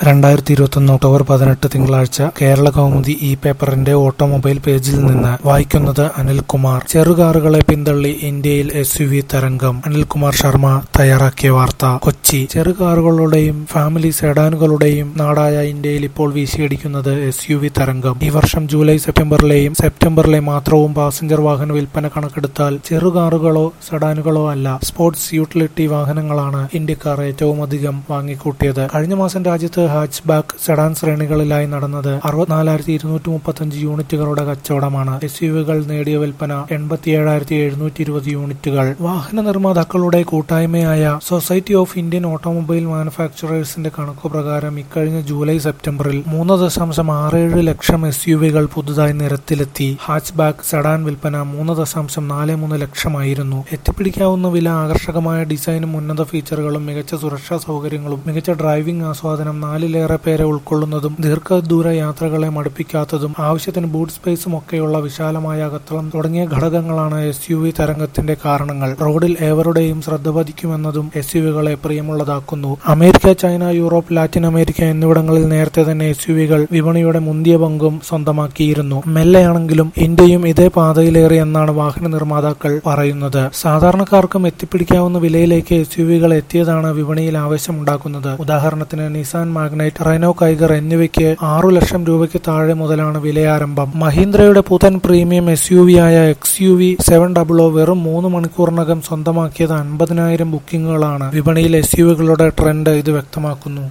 രണ്ടായിരത്തി ഇരുപത്തൊന്ന് ഒക്ടോബർ പതിനെട്ട് തിങ്കളാഴ്ച കേരള കൗമുദി ഇ പേപ്പറിന്റെ ഓട്ടോമൊബൈൽ പേജിൽ നിന്ന് വായിക്കുന്നത് അനിൽകുമാർ ചെറുകാറുകളെ പിന്തള്ളി ഇന്ത്യയിൽ എസ് യു വി തരംഗം അനിൽകുമാർ ശർമ്മ തയ്യാറാക്കിയ വാർത്ത കൊച്ചി ചെറുകാറുകളുടെയും ഫാമിലി സെഡാനുകളുടെയും നാടായ ഇന്ത്യയിൽ ഇപ്പോൾ വീശിയടിക്കുന്നത് എസ് യു വി തരംഗം ഈ വർഷം ജൂലൈ സെപ്റ്റംബറിലെയും സെപ്റ്റംബറിലെ മാത്രവും പാസഞ്ചർ വാഹന വിൽപ്പന കണക്കെടുത്താൽ ചെറുകാറുകളോ സെഡാനുകളോ അല്ല സ്പോർട്സ് യൂട്ടിലിറ്റി വാഹനങ്ങളാണ് ഇന്ത്യക്കാർ ഏറ്റവും അധികം വാങ്ങിക്കൂട്ടിയത് കഴിഞ്ഞ മാസം രാജ്യത്ത് ഹാച്ച് ബാക്ക് സെഡാൻ ശ്രേണികളിലായി നടന്നത് അറുപത്തിനാലായിരത്തി ഇരുന്നൂറ്റി മുപ്പത്തഞ്ച് യൂണിറ്റുകളുടെ കച്ചവടമാണ് എസ് യുവികൾ നേടിയ വിൽപ്പന എൺപത്തിയേഴായിരത്തി എഴുന്നൂറ്റി ഇരുപത് യൂണിറ്റുകൾ വാഹന നിർമ്മാതാക്കളുടെ കൂട്ടായ്മയായ സൊസൈറ്റി ഓഫ് ഇന്ത്യൻ ഓട്ടോമൊബൈൽ മാനുഫാക്ചറേഴ്സിന്റെ കണക്കു പ്രകാരം ഇക്കഴിഞ്ഞ ജൂലൈ സെപ്റ്റംബറിൽ മൂന്ന് ദശാംശം ആറേഴ് ലക്ഷം എസ് യുവികൾ പുതുതായി നിരത്തിലെത്തി ഹാച്ച് ബാക്ക് സെഡാൻ വിൽപ്പന മൂന്ന് ദശാംശം നാല് മൂന്ന് ലക്ഷമായിരുന്നു എത്തിപ്പിടിക്കാവുന്ന വില ആകർഷകമായ ഡിസൈനും ഉന്നത ഫീച്ചറുകളും മികച്ച സുരക്ഷാ സൗകര്യങ്ങളും മികച്ച ഡ്രൈവിംഗ് ആസ്വാദനം നാലിലേറെ പേരെ ഉൾക്കൊള്ളുന്നതും ദീർഘദൂര യാത്രകളെ മടുപ്പിക്കാത്തതും ആവശ്യത്തിന് ബൂട്ട് സ്പേസും ഒക്കെയുള്ള വിശാലമായ അകത്തളം തുടങ്ങിയ ഘടകങ്ങളാണ് എസ് യു വി തരംഗത്തിന്റെ കാരണങ്ങൾ റോഡിൽ ഏവരുടെയും ശ്രദ്ധ പതിക്കുമെന്നതും എസ് യുവികളെ പ്രിയമുള്ളതാക്കുന്നു America China Europe Latin America എന്നിവിടങ്ങളിൽ നേരത്തെ തന്നെ എസ് യുവികൾ വിപണിയുടെ മുന്തിയ പങ്കും സ്വന്തമാക്കിയിരുന്നു മെല്ലെയാണെങ്കിലും ഇന്ത്യയും ഇതേ പാതയിലേറി എന്നാണ് വാഹന നിർമ്മാതാക്കൾ പറയുന്നത് സാധാരണക്കാർക്കും എത്തിപ്പിടിക്കാവുന്ന വിലയിലേക്ക് എസ് യുവികൾ എത്തിയതാണ് വിപണിയിൽ ആവശ്യമുണ്ടാക്കുന്നത് ഉദാഹരണത്തിന് നിസാൻ മാഗ്നൈറ്റ് റെനോ കൈഗർ എന്നിവയ്ക്ക് ആറു ലക്ഷം രൂപയ്ക്ക് താഴെ മുതലാണ് വിലയാരംഭം മഹീന്ദ്രയുടെ പുതൻ പ്രീമിയം എസ് യു വി ആയ X U V seven double O വെറും മൂന്ന് മണിക്കൂറിനകം സ്വന്തമാക്കിയത് അൻപതിനായിരം ബുക്കിംഗുകളാണ് വിപണിയിൽ എസ് യുവികളുടെ ട്രെൻഡ് ഇത് വ്യക്തമാക്കുന്നു